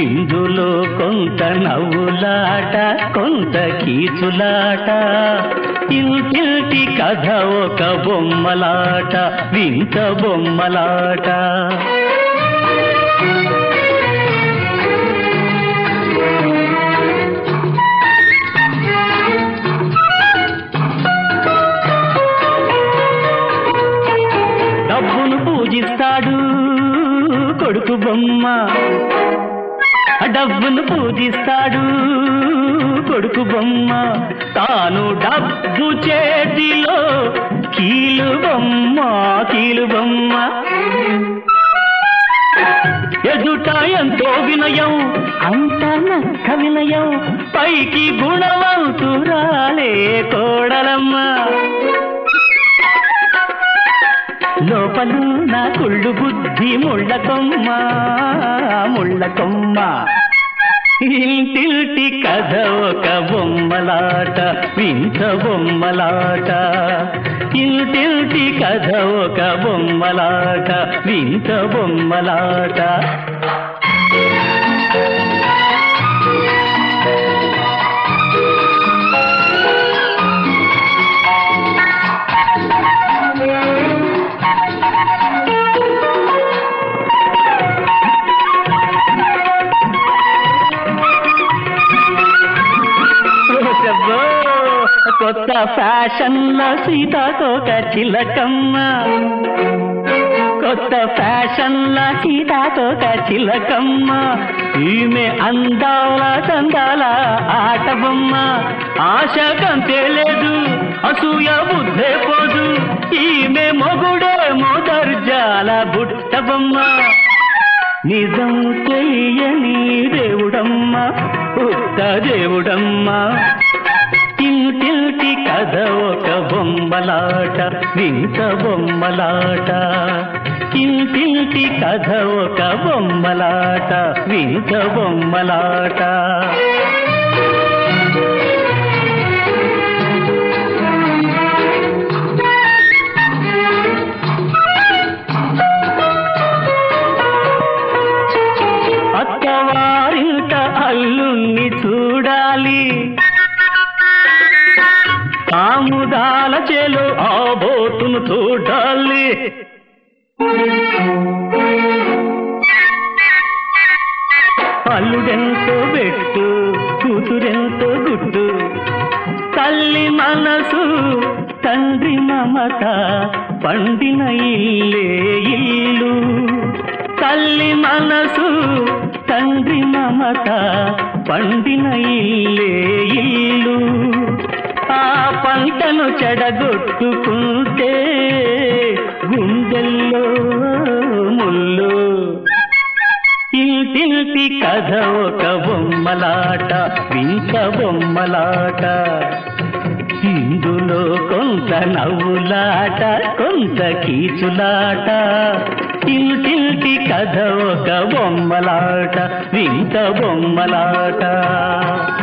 ఇందులో కొంత నవ్వులాట కొంత కీచులాట ఇంటింటి కథ ఒక బొమ్మలాట వింత బొమ్మలాట డబ్బును పూజిస్తాడు కొడుకు బొమ్మ డబ్బును పూజిస్తాడు కొడుకు బొమ్మ తాను డబ్బు చేతిలో కీలు బొమ్మ కీలు బొమ్మ ఎదుట ఎంతో వినయం అంత నక్క వినయం పైకి గుణవంతురాలే కోడలమ్మ లోపల నా కుళ్ళు బుద్ధి ముళ్ళ కొమ్మ ముళ్ళ కొమ్మ ఇంటిల్టి కథ ఒక బొమ్మలాట వింత బొమ్మలాట ఇంటిల్టి కథ ఒక బొమ్మలాట వింత బొమ్మలాట ఓసబ్బో, కొత్త ఫ్యాషన్ల సీతాకోక చిలకమ్మ కొత్త ఫ్యాషన్ల సీతాకోక చిలకమ్మ ఈమె అందాల చందాల ఆట బొమ్మ ఆశ కంతే లేదు అసూయ బుద్ధే పోదు ఈమె మొగుడే మోదర్జాల బుట్ట బొమ్మ నిజం చెయ్యని దేవుడమ్మ ఉత్త దేవుడమ్మ ఇంటిల్టి కథ ఒక బొమ్మలాట వింత బొమ్మలాట ఇంటిల్టి కథ ఒక బొమ్మలాట వింత బొమ్మలాట అత్తవారింట అల్లుణ్ణి చూడాలి ఆముదాల చేలో ఆ బోటును చూడాలి అల్లుడెంతో పెట్టు కూతురెంతో గుడ్డు తల్లి మనసు తండ్రి మమత పండిన ఇల్లే ఇల్లు తల్లి మనసు తండ్రి మమత పండిన ఇల్లే ఇల్లు ఆ పంటను చెడగొట్టుకుంటే గుండెల్లో ముళ్ళు ఇంటింటి కథ ఒక బొమ్మలాట వింత బొమ్మలాట ఇందులో కొంత నవ్వులాట కొంత కీచులాట ఇంటింటి కథ ఒక బొమ్మలాట వింత బొమ్మలాట